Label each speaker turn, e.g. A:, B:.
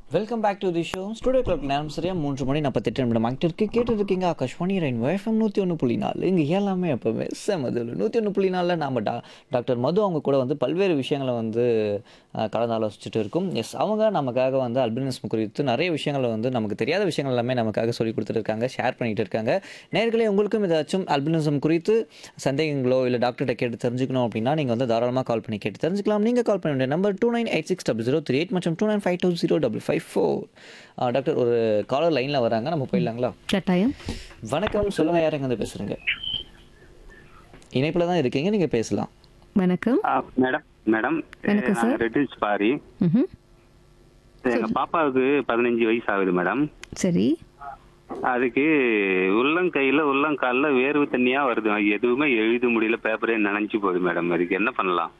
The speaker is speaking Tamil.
A: Welcome back to the show studio club நேரம் சரியா மூன்று மணி நாற்பத்தெட்டு நிமிடம் ஆகிட்டு இருக்கு கேட்டு இருக்கீங்க ஆகாஷ்வாணி ரெயின் எஃப்எம் நூற்றி ஒன்று புள்ளி நாலு இங்கே எல்லாமே எப்போவுமே செமதில் நூற்றி ஒன்று புள்ளி நாலில் நாம் டா டாக்டர் மது அவங்க கூட வந்து பல்வேறு விஷயங்களை வந்து அஹ், கலந்து ஆலோசிச்சுட்டு இருக்கும் எஸ் அவங்க நமக்காக வந்து அல்பினிசம் குறித்து நிறைய விஷயங்களை வந்து நமக்கு தெரியாத விஷயங்கள் எல்லாமே நமக்காக சொல்லி கொடுத்துட்டு இருக்காங்க ஷேர் பண்ணிட்டு இருக்காங்க நேர்களே உங்களுக்கும் ஏதாச்சும் அல்பினிசம் குறித்து சந்தேகங்களோ இல்லை டாக்டர்கிட்ட கேட்டு தெரிஞ்சுக்கணும் அப்படின்னா நீங்கள் வந்து தாராளமாக கால் பண்ணி கேட்டு தெரிஞ்சுக்கலாம் நீங்கள் கால் பண்ண வேண்டிய number two nine eight six double zero three eight மற்றும் two nine five two zero double five four doctor ஒரு காலர் லைனில் வராங்க நம்ம போயிடலாங்களா
B: கட்டாயம்
A: வணக்கம் சொல்லுங்கள் யார் எங்கேருந்து பேசுகிறீங்க இணைப்பில் தான் இருக்கீங்க நீங்கள் பேசலாம்
B: வணக்கம்
C: ஆ, மேடம் மேடம்
B: வணக்கம்
C: நான்
B: சார்.
C: ரெட்டில்ஸ் பாரி
B: ம்ஹும்.
C: எங்க பாப்பாவுக்கு பதினஞ்சு வயசு ஆகுது மேடம்
B: சரி
C: அதுக்கு உள்ளங்கையில உள்ளங்கால்ல வேர்வை தண்ணியா வருது அது எதுவுமே எழுத முடியல பேப்பரே நனைஞ்சு போகுது மேடம் அதுக்கு என்ன பண்ணலாம்